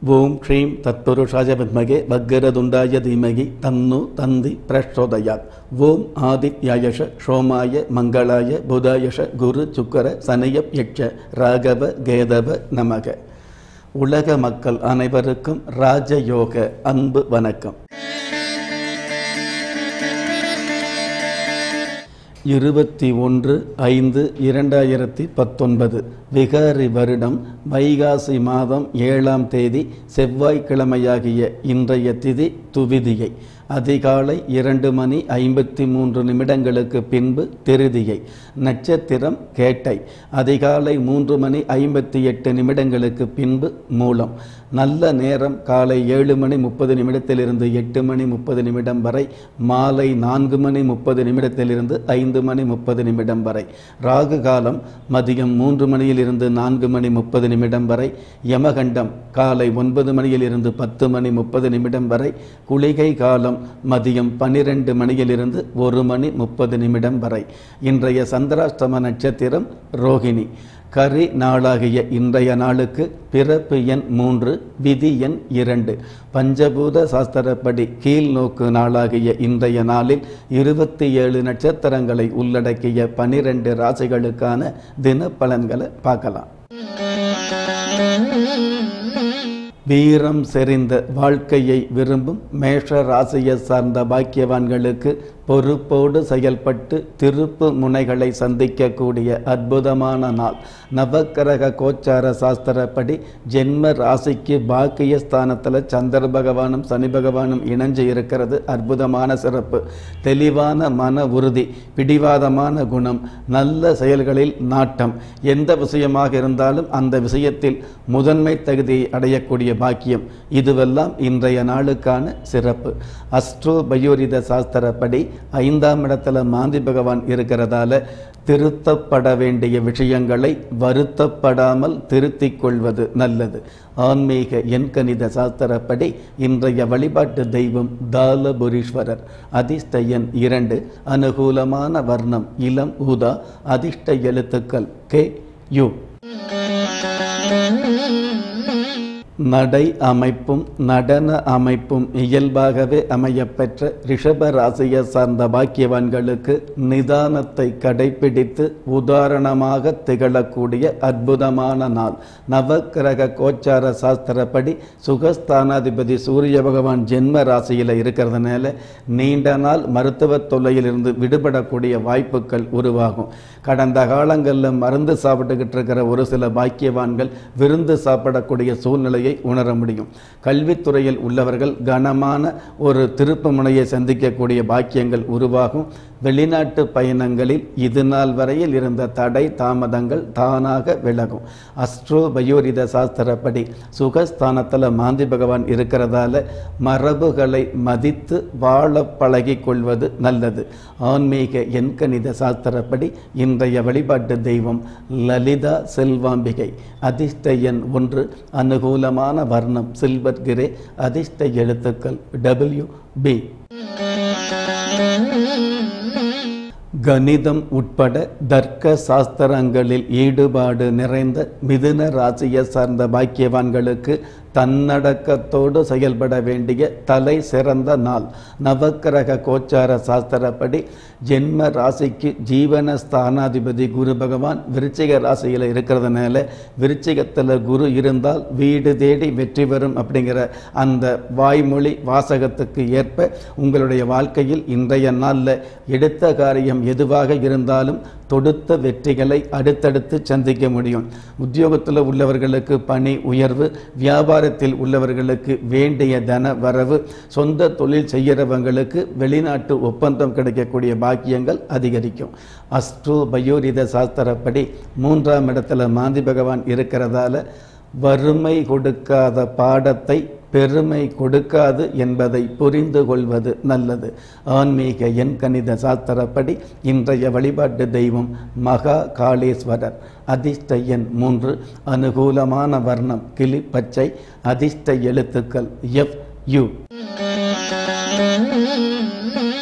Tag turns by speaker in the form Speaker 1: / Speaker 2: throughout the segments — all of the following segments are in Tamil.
Speaker 1: ஓம் ஸ்ரீம் தத்புருஷாய வித்மகே வக்கரதுண்டாய தீமகி தன்னு தந்தி பிரச்சோதயாத் ஓம் ஆதித்யாயஷ சோமாய மங்களாய புதாயஷ குரு சுக்கர சனயப் யட்ச ராகவ கேதவ நமக உலக மக்கள் அனைவருக்கும் ராஜயோக அன்பு வணக்கம் இருபத்தி ஒன்று ஐந்து இரண்டாயிரத்தி பத்தொன்பது விகாரி வருடம் வைகாசி மாதம் ஏழாம் தேதி செவ்வாய்க்கிழமையாகிய இன்றைய திதி துவிதியை அதிகாலை இரண்டு மணி ஐம்பத்தி மூன்று நிமிடங்களுக்கு பின்பு திருதியை நட்சத்திரம் கேட்டை அதிகாலை மூன்று மணி ஐம்பத்தி எட்டு நிமிடங்களுக்கு பின்பு மூலம் நல்ல நேரம் காலை ஏழு மணி முப்பது நிமிடத்திலிருந்து எட்டு மணி முப்பது நிமிடம் வரை மாலை நான்கு மணி முப்பது நிமிடத்திலிருந்து ஐந்து மணி முப்பது நிமிடம் வரை ராகு காலம் மதியம் மூன்று மணியிலிருந்து நான்கு மணி முப்பது நிமிடம் வரை யமகண்டம் காலை ஒன்பது மணியிலிருந்து பத்து மணி முப்பது நிமிடம் வரை குளிகை காலம் மதியம் பன்னிரண்டு மணியிலிருந்து ஒரு மணி முப்பது நிமிடம் வரை இன்றைய சந்திராஷ்டம நட்சத்திரம் ரோகிணி கரி நாளாகிய இன்றைய நாளுக்கு பிறப்பு எண் மூன்று விதி எண் இரண்டு பஞ்சபூத சாஸ்திரப்படி கீழ் நோக்கு நாளாகிய இன்றைய நாளில் இருபத்தி ஏழு நட்சத்திரங்களை உள்ளடக்கிய பனிரெண்டு ராசிகளுக்கான தின பலன்களை பார்க்கலாம் வீரம் செறிந்த வாழ்க்கையை விரும்பும் மேஷ ராசியை சார்ந்த பாக்கியவான்களுக்கு பொறுப்போடு செயல்பட்டு திருப்பு முனைகளை சந்திக்கக்கூடிய அற்புதமான நாள் நவக்கிரக கோச்சார சாஸ்திரப்படி ஜென்ம ராசிக்கு பாக்கிய ஸ்தானத்தில் சந்திர பகவானும் சனி பகவானும் இணைஞ்சு இருக்கிறது அற்புதமான சிறப்பு தெளிவான மன உறுதி பிடிவாதமான குணம் நல்ல செயல்களில் நாட்டம் எந்த விஷயமாக இருந்தாலும் அந்த விஷயத்தில் முதன்மை தகுதியை அடையக்கூடிய பாக்கியம் இதுவெல்லாம் இன்றைய நாளுக்கான சிறப்பு அஸ்ட்ரோ பயோரித சாஸ்திரப்படி ஐந்தாம் இடத்துல மாந்தி பகவான் இருக்கிறதால திருத்தப்பட வேண்டிய விஷயங்களை வருத்தப்படாமல் திருத்திக் கொள்வது நல்லது ஆன்மீக எண்கணித சாஸ்திரப்படி இன்றைய வழிபாட்டு தெய்வம் தாலபுரீஸ்வரர் அதிர்ஷ்ட எண் இரண்டு அனுகூலமான வர்ணம் இளம் ஊதா அதிர்ஷ்ட எழுத்துக்கள் கே யு நடை அமைப்பும் நடன அமைப்பும் இயல்பாகவே அமையப்பெற்ற ரிஷப ராசியை சார்ந்த பாக்கியவான்களுக்கு நிதானத்தை கடைபிடித்து உதாரணமாக திகழக்கூடிய அற்புதமான நாள் நவக்கிரக கோச்சார சாஸ்திரப்படி சுகஸ்தானாதிபதி சூரிய பகவான் ஜென்ம ராசியில் இருக்கிறதுனால நீண்ட நாள் மருத்துவ தொல்லையிலிருந்து விடுபடக்கூடிய வாய்ப்புகள் உருவாகும் கடந்த காலங்களில் மருந்து சாப்பிட்டுக்கிட்டு இருக்கிற ஒரு சில பாக்கியவான்கள் விருந்து சாப்பிடக்கூடிய சூழ்நிலையை உணர முடியும் கல்வித்துறையில் உள்ளவர்கள் கனமான ஒரு திருப்பு முனையை சந்திக்கக்கூடிய பாக்கியங்கள் உருவாகும் வெளிநாட்டு பயணங்களில் இது நாள் வரையில் இருந்த தடை தாமதங்கள் தானாக விலகும் அஸ்ட்ரோ பயோரித சாஸ்திரப்படி சுகஸ்தானத்தில் மாந்தி பகவான் இருக்கிறதால மரபுகளை மதித்து வாழ பழகி கொள்வது நல்லது ஆன்மீக எண்கணித சாஸ்திரப்படி இன்றைய வழிபாட்டு தெய்வம் லலிதா செல்வாம்பிகை அதிர்ஷ்ட எண் ஒன்று அனுகூலமான வர்ணம் சில்வர் கிரே அதிர்ஷ்ட எழுத்துக்கள் டபிள்யூ பி கணிதம் உட்பட தர்க்க சாஸ்திரங்களில் ஈடுபாடு நிறைந்த மிதுன ராசியை சார்ந்த பாக்கியவான்களுக்கு தன்னடக்கத்தோடு செயல்பட வேண்டிய தலை சிறந்த நாள் நவக்கிரக கோச்சார சாஸ்திரப்படி ஜென்ம ராசிக்கு ஜீவன ஸ்தானாதிபதி குரு பகவான் விருச்சிக ராசியில் இருக்கிறதுனால விருச்சிகத்தில் குரு இருந்தால் வீடு தேடி வெற்றி பெறும் அப்படிங்கிற அந்த வாய்மொழி வாசகத்துக்கு ஏற்ப உங்களுடைய வாழ்க்கையில் இன்றைய நாளில் எடுத்த காரியம் எதுவாக இருந்தாலும் தொடுத்த வெற்றிகளை அடுத்தடுத்து சந்திக்க முடியும் உத்தியோகத்தில் உள்ளவர்களுக்கு பணி உயர்வு வியாபாரத்தில் உள்ளவர்களுக்கு வேண்டிய தன வரவு சொந்த தொழில் செய்கிறவங்களுக்கு வெளிநாட்டு ஒப்பந்தம் கிடைக்கக்கூடிய பாக்கியங்கள் அதிகரிக்கும் அஸ்ட்ரோ பயோரித சாஸ்திரப்படி மூன்றாம் இடத்துல மாந்தி பகவான் இருக்கிறதால வறுமை கொடுக்காத பாடத்தை பெருமை கொடுக்காது என்பதை புரிந்து கொள்வது நல்லது ஆன்மீக எண்கணித சாஸ்திரப்படி இன்றைய வழிபாட்டு தெய்வம் மகா காளேஸ்வரர் அதிர்ஷ்ட எண் மூன்று அனுகூலமான வர்ணம் கிளி பச்சை அதிர்ஷ்ட எழுத்துக்கள் எஃப் யு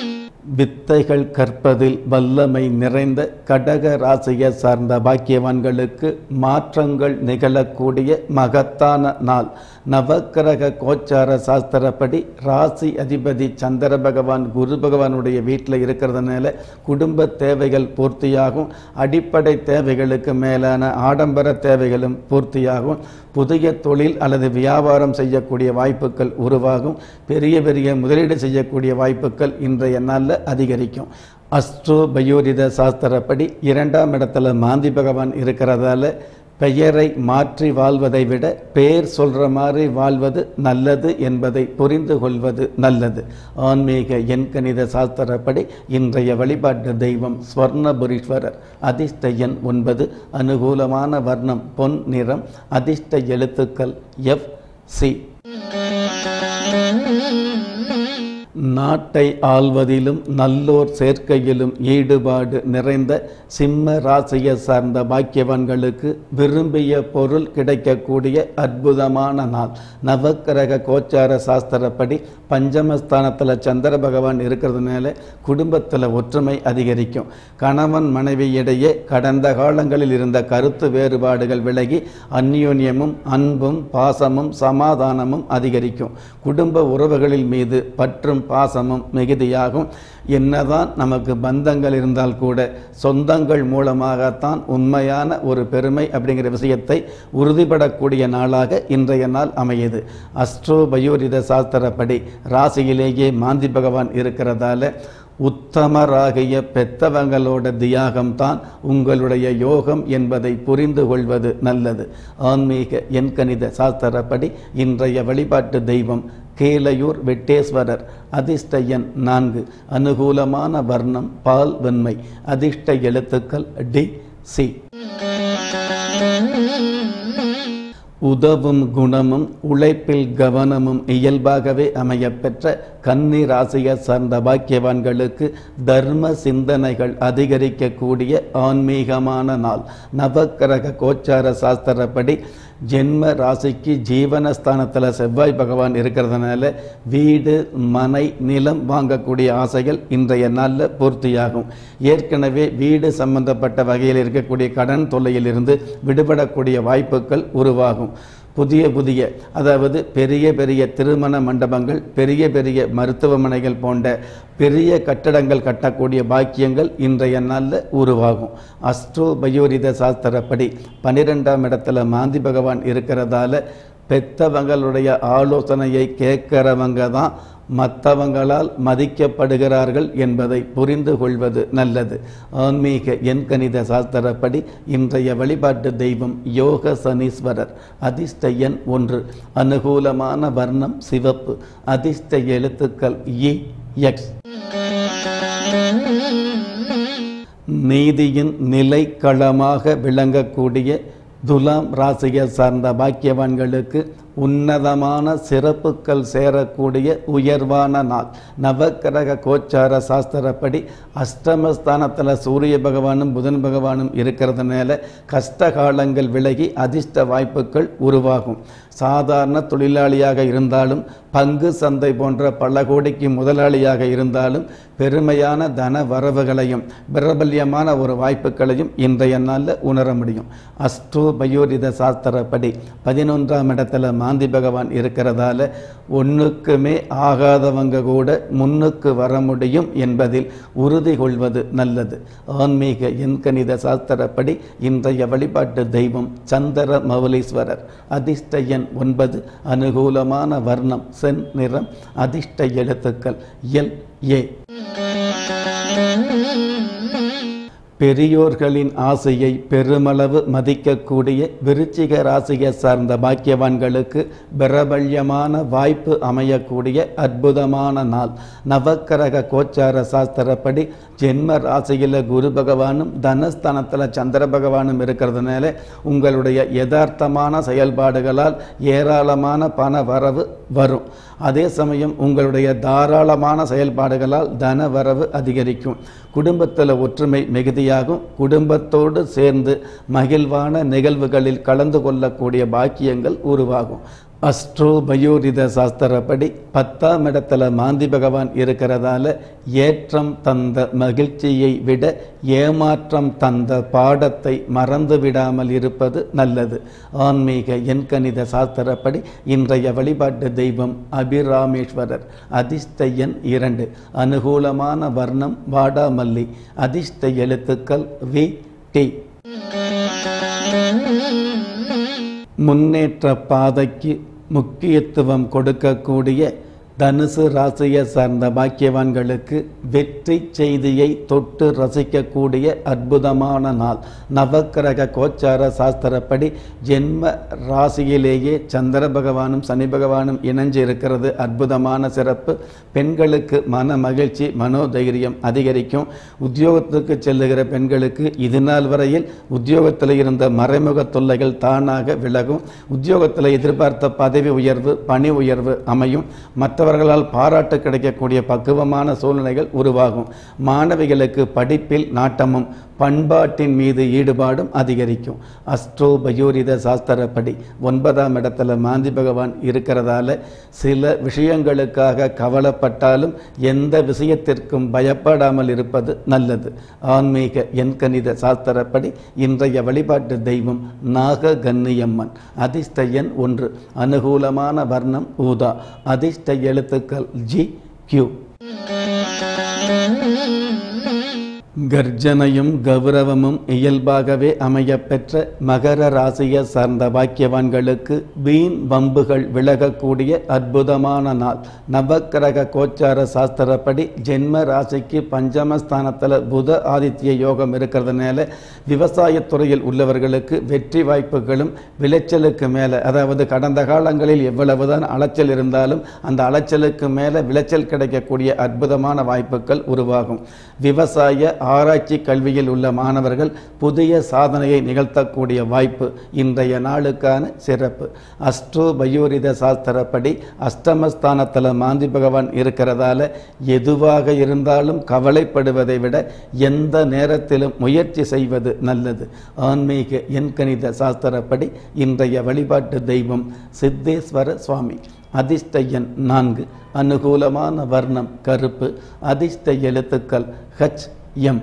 Speaker 1: வித்தைகள் கற்பதில் வல்லமை நிறைந்த கடக ராசியை சார்ந்த பாக்கியவான்களுக்கு மாற்றங்கள் நிகழக்கூடிய மகத்தான நாள் நவக்கிரக கோச்சார சாஸ்திரப்படி ராசி அதிபதி சந்திர பகவான் குரு பகவானுடைய வீட்டில் இருக்கிறதுனால குடும்ப தேவைகள் பூர்த்தியாகும் அடிப்படை தேவைகளுக்கு மேலான ஆடம்பர தேவைகளும் பூர்த்தியாகும் புதிய தொழில் அல்லது வியாபாரம் செய்யக்கூடிய வாய்ப்புகள் உருவாகும் பெரிய பெரிய முதலீடு செய்யக்கூடிய வாய்ப்புகள் இன்றைய நாளில் அதிகரிக்கும் அஸ்ட்ரோ பயோரித சாஸ்திரப்படி இரண்டாம் இடத்துல மாந்தி பகவான் இருக்கிறதால பெயரை மாற்றி வாழ்வதை விட பெயர் சொல்கிற மாதிரி வாழ்வது நல்லது என்பதை புரிந்து கொள்வது நல்லது ஆன்மீக எண்கணித சாஸ்திரப்படி இன்றைய வழிபாட்டு தெய்வம் ஸ்வர்ணபுரீஸ்வரர் அதிர்ஷ்ட எண் ஒன்பது அனுகூலமான வர்ணம் பொன் நிறம் அதிர்ஷ்ட எழுத்துக்கள் எஃப் சி நாட்டை ஆள்வதிலும் நல்லோர் சேர்க்கையிலும் ஈடுபாடு நிறைந்த சிம்ம ராசியை சார்ந்த பாக்கியவான்களுக்கு விரும்பிய பொருள் கிடைக்கக்கூடிய அற்புதமான நாள் நவக்கிரக கோச்சார சாஸ்திரப்படி பஞ்சமஸ்தானத்தில் சந்திர பகவான் இருக்கிறதுனால குடும்பத்தில் ஒற்றுமை அதிகரிக்கும் கணவன் மனைவியிடையே கடந்த காலங்களில் இருந்த கருத்து வேறுபாடுகள் விலகி அந்யோன்யமும் அன்பும் பாசமும் சமாதானமும் அதிகரிக்கும் குடும்ப உறவுகளில் மீது பற்றும் பாசமும் மிகுதியாகும் என்னதான் நமக்கு பந்தங்கள் இருந்தால் கூட சொந்தங்கள் மூலமாகத்தான் உண்மையான ஒரு பெருமை அப்படிங்கிற விஷயத்தை உறுதிப்படக்கூடிய நாளாக இன்றைய நாள் அமையுது அஸ்ட்ரோ பயோரித சாஸ்திரப்படி ராசியிலேயே மாந்தி பகவான் இருக்கிறதால உத்தமராகிய பெத்தவங்களோட தியாகம்தான் உங்களுடைய யோகம் என்பதை புரிந்து கொள்வது நல்லது ஆன்மீக எண்கணித சாஸ்திரப்படி இன்றைய வழிபாட்டு தெய்வம் கேலையூர் வெட்டேஸ்வரர் அதிர்ஷ்ட எண் நான்கு அனுகூலமான வர்ணம் பால் வெண்மை அதிர்ஷ்ட எழுத்துக்கள் டி சி உதவும் குணமும் உழைப்பில் கவனமும் இயல்பாகவே அமையப்பெற்ற கன்னி ராசியை சார்ந்த பாக்கியவான்களுக்கு தர்ம சிந்தனைகள் அதிகரிக்கக்கூடிய ஆன்மீகமான நாள் நவக்கிரக கோச்சார சாஸ்திரப்படி ஜென்ம ராசிக்கு ஜீவனஸ்தானத்தில் செவ்வாய் பகவான் இருக்கிறதுனால வீடு மனை நிலம் வாங்கக்கூடிய ஆசைகள் இன்றைய நாளில் பூர்த்தியாகும் ஏற்கனவே வீடு சம்பந்தப்பட்ட வகையில் இருக்கக்கூடிய கடன் தொல்லையிலிருந்து விடுபடக்கூடிய வாய்ப்புகள் உருவாகும் புதிய புதிய அதாவது பெரிய பெரிய திருமண மண்டபங்கள் பெரிய பெரிய மருத்துவமனைகள் போன்ற பெரிய கட்டடங்கள் கட்டக்கூடிய பாக்கியங்கள் இன்றைய நாளில் உருவாகும் அஸ்ட்ரோ பயோரித சாஸ்திரப்படி பன்னிரெண்டாம் இடத்துல மாந்தி பகவான் இருக்கிறதால பெத்தவங்களுடைய ஆலோசனையை கேட்கிறவங்க தான் மற்றவங்களால் மதிக்கப்படுகிறார்கள் என்பதை புரிந்து கொள்வது நல்லது ஆன்மீக எண்கணித சாஸ்திரப்படி இன்றைய வழிபாட்டு தெய்வம் யோக சனீஸ்வரர் அதிர்ஷ்ட எண் ஒன்று அனுகூலமான வர்ணம் சிவப்பு அதிர்ஷ்ட எழுத்துக்கள் இ எக்ஸ் நீதியின் நிலைக்களமாக விளங்கக்கூடிய துலாம் ராசியை சார்ந்த பாக்கியவான்களுக்கு உன்னதமான சிறப்புகள் சேரக்கூடிய உயர்வான நாள் நவக்கிரக கோச்சார சாஸ்திரப்படி அஷ்டமஸ்தானத்தில் சூரிய பகவானும் புதன் பகவானும் இருக்கிறதுனால கஷ்ட காலங்கள் விலகி அதிர்ஷ்ட வாய்ப்புகள் உருவாகும் சாதாரண தொழிலாளியாக இருந்தாலும் பங்கு சந்தை போன்ற பல கோடிக்கு முதலாளியாக இருந்தாலும் பெருமையான தன வரவுகளையும் பிரபல்யமான ஒரு வாய்ப்புகளையும் இன்றைய நாளில் உணர முடியும் அஸ்ட்ரோ பயோரித சாஸ்திரப்படி பதினொன்றாம் இடத்துல மாந்தி பகவான் இருக்கிறதால ஒன்றுக்குமே ஆகாதவங்க கூட முன்னுக்கு வர முடியும் என்பதில் உறுதி கொள்வது நல்லது ஆன்மீக எண்கணித சாஸ்திரப்படி இன்றைய வழிபாட்டு தெய்வம் சந்திர மௌலீஸ்வரர் அதிர்ஷ்ட எண் ஒன்பது அனுகூலமான வர்ணம் சென் நிறம் அதிர்ஷ்ட எழுத்துக்கள் எல் ஏ பெரியோர்களின் ஆசையை பெருமளவு மதிக்கக்கூடிய விருச்சிக ராசியை சார்ந்த பாக்கியவான்களுக்கு பிரபல்யமான வாய்ப்பு அமையக்கூடிய அற்புதமான நாள் நவக்கிரக கோச்சார சாஸ்திரப்படி ஜென்ம ராசியில் குரு பகவானும் தனஸ்தானத்தில் சந்திர பகவானும் இருக்கிறதுனால உங்களுடைய யதார்த்தமான செயல்பாடுகளால் ஏராளமான பண வரவு வரும் அதே சமயம் உங்களுடைய தாராளமான செயல்பாடுகளால் தன வரவு அதிகரிக்கும் குடும்பத்தில் ஒற்றுமை மிகுதியாகும் குடும்பத்தோடு சேர்ந்து மகிழ்வான நிகழ்வுகளில் கலந்து கொள்ளக்கூடிய பாக்கியங்கள் உருவாகும் அஸ்ட்ரோ பயோரித சாஸ்திரப்படி பத்தாம் இடத்துல மாந்தி பகவான் இருக்கிறதால ஏற்றம் தந்த மகிழ்ச்சியை விட ஏமாற்றம் தந்த பாடத்தை மறந்து விடாமல் இருப்பது நல்லது ஆன்மீக எண்கணித சாஸ்திரப்படி இன்றைய வழிபாட்டு தெய்வம் அபிராமேஸ்வரர் அதிர்ஷ்ட எண் இரண்டு அனுகூலமான வர்ணம் வாடாமல்லி அதிர்ஷ்ட எழுத்துக்கள் வி டி முன்னேற்ற பாதைக்கு முக்கியத்துவம் கொடுக்கக்கூடிய தனுசு ராசியை சார்ந்த பாக்கியவான்களுக்கு வெற்றி செய்தியை தொட்டு ரசிக்கக்கூடிய அற்புதமான நாள் நவக்கிரக கோச்சார சாஸ்திரப்படி ஜென்ம ராசியிலேயே சந்திர பகவானும் சனி பகவானும் இணைஞ்சு இருக்கிறது அற்புதமான சிறப்பு பெண்களுக்கு மன மகிழ்ச்சி மனோதைரியம் அதிகரிக்கும் உத்தியோகத்துக்கு செல்லுகிற பெண்களுக்கு இது நாள் வரையில் உத்தியோகத்தில் இருந்த மறைமுக தொல்லைகள் தானாக விலகும் உத்தியோகத்தில் எதிர்பார்த்த பதவி உயர்வு பணி உயர்வு அமையும் மற்றவர்களால் பாராட்டு கிடைக்கக்கூடிய பக்குவமான சூழ்நிலைகள் உருவாகும் மாணவிகளுக்கு படிப்பில் நாட்டமும் பண்பாட்டின் மீது ஈடுபாடும் அதிகரிக்கும் அஸ்ட்ரோ பயோரித சாஸ்திரப்படி ஒன்பதாம் இடத்துல மாந்தி பகவான் இருக்கிறதால சில விஷயங்களுக்காக கவலைப்பட்டாலும் எந்த விஷயத்திற்கும் பயப்படாமல் இருப்பது நல்லது ஆன்மீக எண்கணித சாஸ்திரப்படி இன்றைய வழிபாட்டு தெய்வம் நாக கன்னியம்மன் அதிர்ஷ்ட எண் ஒன்று அனுகூலமான வர்ணம் ஊதா அதிர்ஷ்ட எழுத்துக்கள் ஜி கியூ கர்ஜனையும் கௌரவமும் இயல்பாகவே அமையப்பெற்ற மகர ராசியை சார்ந்த பாக்கியவான்களுக்கு வீண் வம்புகள் விலகக்கூடிய அற்புதமான நாள் நவக்கிரக கோச்சார சாஸ்திரப்படி ஜென்ம ராசிக்கு பஞ்சமஸ்தானத்தில் புத ஆதித்ய யோகம் இருக்கிறதுனால விவசாயத்துறையில் உள்ளவர்களுக்கு வெற்றி வாய்ப்புகளும் விளைச்சலுக்கு மேலே அதாவது கடந்த காலங்களில் எவ்வளவுதான் அலைச்சல் இருந்தாலும் அந்த அலைச்சலுக்கு மேலே விளைச்சல் கிடைக்கக்கூடிய அற்புதமான வாய்ப்புகள் உருவாகும் விவசாய ஆராய்ச்சி கல்வியில் உள்ள மாணவர்கள் புதிய சாதனையை நிகழ்த்தக்கூடிய வாய்ப்பு இன்றைய நாளுக்கான சிறப்பு அஸ்ட்ரோ பயோரித சாஸ்திரப்படி அஷ்டமஸ்தானத்தில் மாந்தி பகவான் இருக்கிறதால எதுவாக இருந்தாலும் கவலைப்படுவதை விட எந்த நேரத்திலும் முயற்சி செய்வது நல்லது ஆன்மீக எண்கணித சாஸ்திரப்படி இன்றைய வழிபாட்டு தெய்வம் சித்தேஸ்வர சுவாமி அதிர்ஷ்ட எண் நான்கு அனுகூலமான வர்ணம் கருப்பு அதிர்ஷ்ட எழுத்துக்கள் ஹச் எம்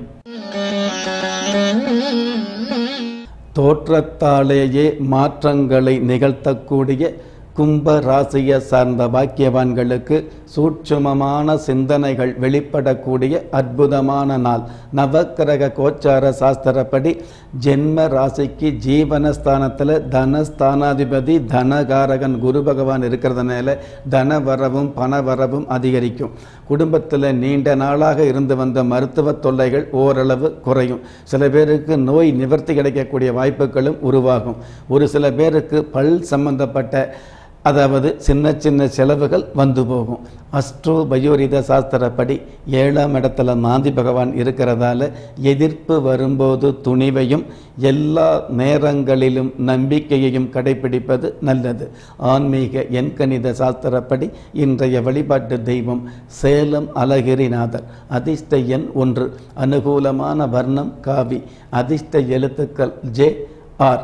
Speaker 1: தோற்றத்தாலேயே மாற்றங்களை நிகழ்த்தக்கூடிய கும்ப ராசியை சார்ந்த பாக்கியவான்களுக்கு சூட்சுமமான சிந்தனைகள் வெளிப்படக்கூடிய அற்புதமான நாள் நவக்கிரக கோச்சார சாஸ்திரப்படி ஜென்ம ராசிக்கு ஜீவனஸ்தானத்தில் தனஸ்தானாதிபதி தனகாரகன் குரு பகவான் இருக்கிறதுனால தன வரவும் பண வரவும் அதிகரிக்கும் குடும்பத்தில் நீண்ட நாளாக இருந்து வந்த மருத்துவ தொல்லைகள் ஓரளவு குறையும் சில பேருக்கு நோய் நிவர்த்தி கிடைக்கக்கூடிய வாய்ப்புகளும் உருவாகும் ஒரு சில பேருக்கு பல் சம்பந்தப்பட்ட அதாவது சின்ன சின்ன செலவுகள் வந்து போகும் அஸ்ட்ரோ பயோரித சாஸ்திரப்படி ஏழாம் இடத்துல மாந்தி பகவான் இருக்கிறதால எதிர்ப்பு வரும்போது துணிவையும் எல்லா நேரங்களிலும் நம்பிக்கையையும் கடைபிடிப்பது நல்லது ஆன்மீக எண்கணித சாஸ்திரப்படி இன்றைய வழிபாட்டு தெய்வம் சேலம் அழகிரிநாதர் அதிர்ஷ்ட எண் ஒன்று அனுகூலமான வர்ணம் காவி அதிர்ஷ்ட எழுத்துக்கள் ஜே ஆர்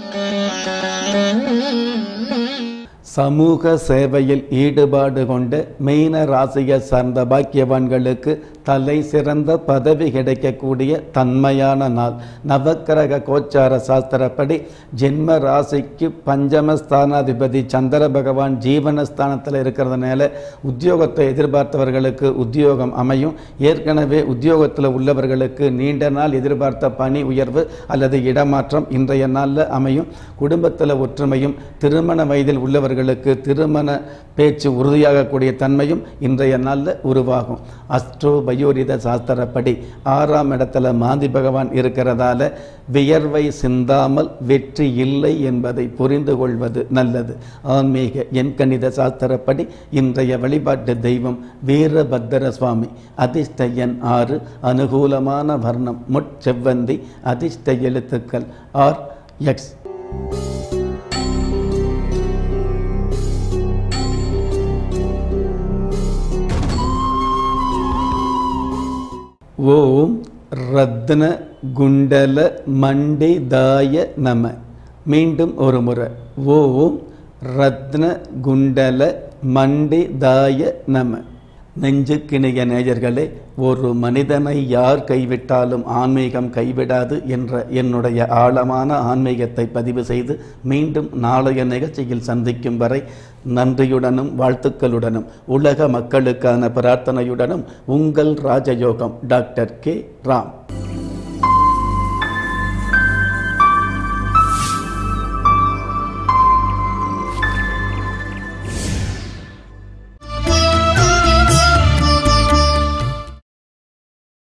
Speaker 1: சமூக சேவையில் ஈடுபாடு கொண்ட மீன ராசியை சார்ந்த பாக்கியவான்களுக்கு தலை சிறந்த பதவி கிடைக்கக்கூடிய தன்மையான நாள் நவக்கிரக கோச்சார சாஸ்திரப்படி ஜென்ம ராசிக்கு பஞ்சமஸ்தானாதிபதி சந்திர பகவான் ஜீவனஸ்தானத்தில் இருக்கிறதுனால உத்தியோகத்தை எதிர்பார்த்தவர்களுக்கு உத்தியோகம் அமையும் ஏற்கனவே உத்தியோகத்தில் உள்ளவர்களுக்கு நீண்ட நாள் எதிர்பார்த்த பணி உயர்வு அல்லது இடமாற்றம் இன்றைய நாளில் அமையும் குடும்பத்தில் ஒற்றுமையும் திருமண வயதில் உள்ளவர்களுக்கு திருமண பேச்சு உறுதியாகக்கூடிய தன்மையும் இன்றைய நாளில் உருவாகும் அஸ்ட்ரோ பயோரித சாஸ்திரப்படி ஆறாம் இடத்துல மாந்தி பகவான் இருக்கிறதால வியர்வை சிந்தாமல் வெற்றி இல்லை என்பதை புரிந்து கொள்வது நல்லது ஆன்மீக எண்கணித சாஸ்திரப்படி இன்றைய வழிபாட்டு தெய்வம் வீரபத்திர சுவாமி அதிர்ஷ்ட எண் ஆறு அனுகூலமான வர்ணம் முட்செவ்வந்தி அதிர்ஷ்ட எழுத்துக்கள் ஆர் எக்ஸ் ஓம் ரத்ன குண்டல மண்டிதாய நம மீண்டும் ஒரு முறை ஓம் ரத்ன குண்டல மண்டி தாய நம நெஞ்சுக்கிணிய நேயர்களே ஒரு மனிதனை யார் கைவிட்டாலும் ஆன்மீகம் கைவிடாது என்ற என்னுடைய ஆழமான ஆன்மீகத்தை பதிவு செய்து மீண்டும் நாளைய நிகழ்ச்சியில் சந்திக்கும் வரை நன்றியுடனும் வாழ்த்துக்களுடனும் உலக மக்களுக்கான பிரார்த்தனையுடனும் உங்கள் ராஜயோகம் டாக்டர் கே ராம்